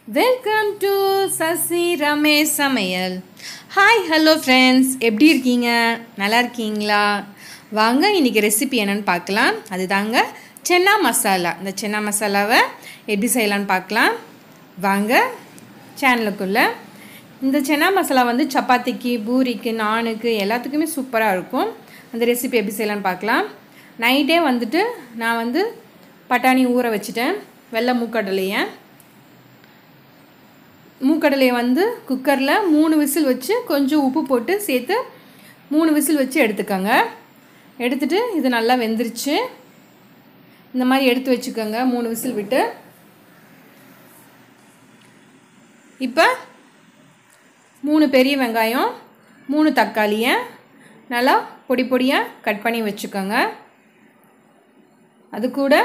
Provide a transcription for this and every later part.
welcome to Sasi Ramesh சமையல் hi hello friends எப்படி இருக்கீங்க நல்லா இருக்கீங்களா வாங்க இன்றைக்கி ரெசிபி என்னன்னு பார்க்கலாம் அதுதாங்க சென்னா மசாலா இந்த சென்னா மசாலாவை எப்படி செய்யலான்னு பார்க்கலாம் வாங்க சேனலுக்குள்ளே இந்த சென்னா மசாலா வந்து சப்பாத்திக்கு பூரிக்கு நானுக்கு எல்லாத்துக்குமே சூப்பராக இருக்கும் அந்த ரெசிபி எப்படி செய்யலான்னு பார்க்கலாம் நைட்டே வந்துட்டு நான் வந்து பட்டாணி ஊற வச்சுட்டேன் வெள்ளை மூக்கடலையை மூக்கடலையை வந்து குக்கரில் மூணு விசில் வச்சு கொஞ்சம் உப்பு போட்டு சேர்த்து மூணு விசில் வச்சு எடுத்துக்கோங்க எடுத்துட்டு இது நல்லா வெந்துருச்சு இந்த மாதிரி எடுத்து வச்சுக்கோங்க மூணு விசில் விட்டு இப்போ மூணு பெரிய வெங்காயம் மூணு தக்காளியை நல்லா பொடி பொடியாக கட் பண்ணி வச்சுக்கோங்க அது கூட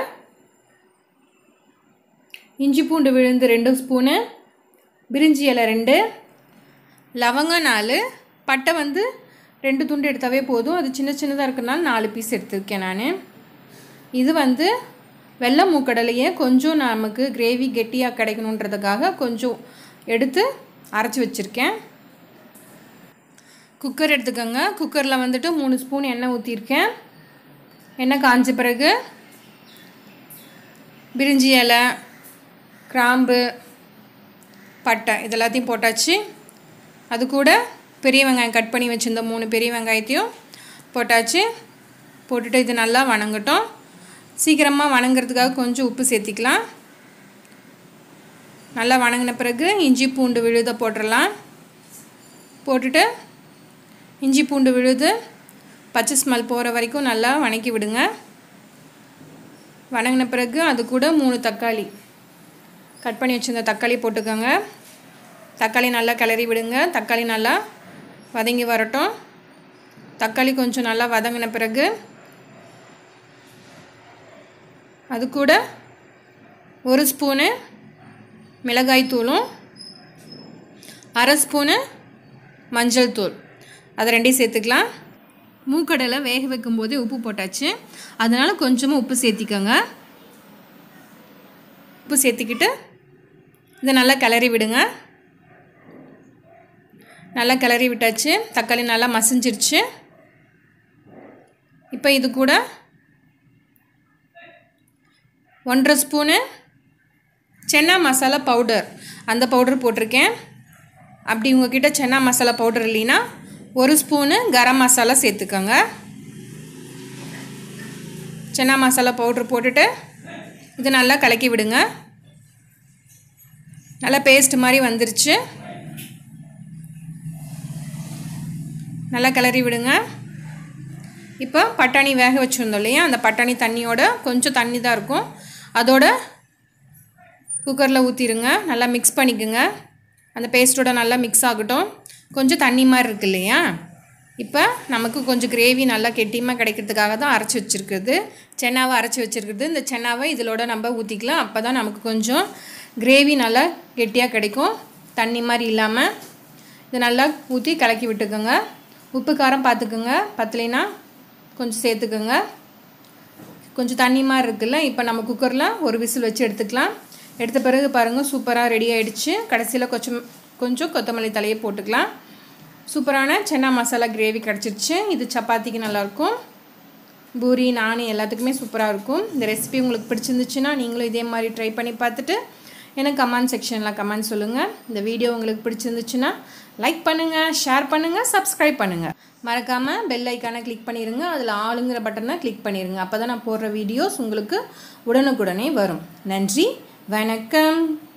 இஞ்சி பூண்டு விழுந்து ரெண்டு ஸ்பூனு பிரிஞ்சி இலை ரெண்டு லவங்கம் நாலு பட்டை வந்து ரெண்டு துண்டு எடுத்தாவே போதும் அது சின்ன சின்னதாக இருக்கிறனால நாலு பீஸ் எடுத்துருக்கேன் நான் இது வந்து வெள்ளை மூக்கடலையே கொஞ்சம் நமக்கு கிரேவி கெட்டியாக கிடைக்கணுன்றதுக்காக கொஞ்சம் எடுத்து அரைச்சி வச்சுருக்கேன் குக்கர் எடுத்துக்கோங்க குக்கரில் வந்துட்டு மூணு ஸ்பூன் எண்ணெய் ஊற்றிருக்கேன் எண்ணெய் காஞ்ச பிறகு பிரிஞ்சி இலை கிராம்பு பட்டை இது எல்லாத்தையும் போட்டாச்சு அது கூட பெரிய வெங்காயம் கட் பண்ணி வச்சுருந்த மூணு பெரிய வெங்காயத்தையும் போட்டாச்சு போட்டுட்டு இது நல்லா வணங்கட்டும் சீக்கிரமாக வணங்குறதுக்காக கொஞ்சம் உப்பு சேர்த்திக்கலாம் நல்லா வணங்கின பிறகு இஞ்சி பூண்டு விழுத போட்டுடலாம் போட்டுட்டு இஞ்சி பூண்டு விழுது பச்சை ஸ்மெல் போகிற வரைக்கும் நல்லா வணக்கி விடுங்க வணங்கின பிறகு அது கூட மூணு தக்காளி கட் பண்ணி வச்சுருந்த தக்காளி போட்டுக்கோங்க தக்காளி நல்லா கிளறி விடுங்க தக்காளி நல்லா வதங்கி வரட்டும் தக்காளி கொஞ்சம் நல்லா வதங்கின பிறகு அது கூட ஒரு ஸ்பூனு மிளகாய் தூளும் அரை ஸ்பூனு மஞ்சள் தூள் அதை ரெண்டையும் சேர்த்துக்கலாம் மூக்கடலை வேக வைக்கும்போதே உப்பு போட்டாச்சு அதனால் கொஞ்சமாக உப்பு சேர்த்திக்கோங்க உப்பு சேர்த்துக்கிட்டு இதை நல்லா கிளறி விடுங்க நல்லா கிளறி விட்டாச்சு தக்காளி நல்லா மசிஞ்சிருச்சு இப்போ இது கூட ஒன்றரை ஸ்பூனு சென்னா மசாலா பவுடர் அந்த பவுடர் போட்டிருக்கேன் அப்படி உங்ககிட்ட சென்னா மசாலா பவுடர் இல்லைன்னா ஒரு ஸ்பூனு கரம் மசாலா சேர்த்துக்கோங்க சென்னா மசாலா பவுட்ரு போட்டுட்டு இது நல்லா கலக்கி விடுங்க நல்லா பேஸ்ட் மாதிரி வந்துருச்சு நல்லா கிளறி விடுங்க இப்போ பட்டாணி வேக வச்சுருந்தோம் இல்லையா அந்த பட்டாணி தண்ணியோட கொஞ்சம் தண்ணி தான் இருக்கும் அதோட குக்கரில் ஊற்றிடுங்க நல்லா மிக்ஸ் பண்ணிக்கோங்க அந்த பேஸ்ட்டோட நல்லா மிக்ஸ் ஆகட்டும் கொஞ்சம் தண்ணி மாதிரி இருக்கு இல்லையா இப்போ நமக்கு கொஞ்சம் கிரேவி நல்லா கெட்டியமாக கிடைக்கிறதுக்காக தான் அரைச்சி வச்சுருக்குது சென்னாவை அரைச்சி வச்சுருக்குது இந்த சென்னாவை இதிலோட நம்ம ஊற்றிக்கலாம் அப்போ தான் நமக்கு கொஞ்சம் கிரேவி நல்லா கெட்டியாக கிடைக்கும் தண்ணி மாதிரி இல்லாமல் இது நல்லா ஊற்றி கலக்கி விட்டுக்கோங்க உப்பு காரம் பார்த்துக்குங்க பத்தலைனா கொஞ்சம் சேர்த்துக்கோங்க கொஞ்சம் தண்ணி மாதிரி இருக்குல்ல இப்போ நம்ம குக்கரில் ஒரு விசில் வச்சு எடுத்துக்கலாம் எடுத்த பிறகு பாருங்கள் சூப்பராக ரெடி ஆகிடுச்சு கடைசியில் கொஞ்சம் கொஞ்சம் கொத்தமல்லி தலையை போட்டுக்கலாம் சூப்பரான சென்னா மசாலா கிரேவி கிடச்சிருச்சு இது சப்பாத்திக்கு நல்லாயிருக்கும் பூரி நான் எல்லாத்துக்குமே சூப்பராக இருக்கும் இந்த ரெசிபி உங்களுக்கு பிடிச்சிருந்துச்சுன்னா நீங்களும் இதே மாதிரி ட்ரை பண்ணி பார்த்துட்டு எனக்கு கமெண்ட் செக்ஷனில் கமெண்ட் சொல்லுங்கள் இந்த வீடியோ உங்களுக்கு பிடிச்சிருந்துச்சுன்னா லைக் பண்ணுங்கள் ஷேர் பண்ணுங்கள் சப்ஸ்கிரைப் பண்ணுங்கள் மறக்காமல் பெல் ஐக்கானை கிளிக் பண்ணிடுங்க அதில் ஆளுங்கிற பட்டனை கிளிக் பண்ணிடுங்க அப்போ தான் நான் போடுற வீடியோஸ் உங்களுக்கு உடனுக்குடனே வரும் நன்றி வணக்கம்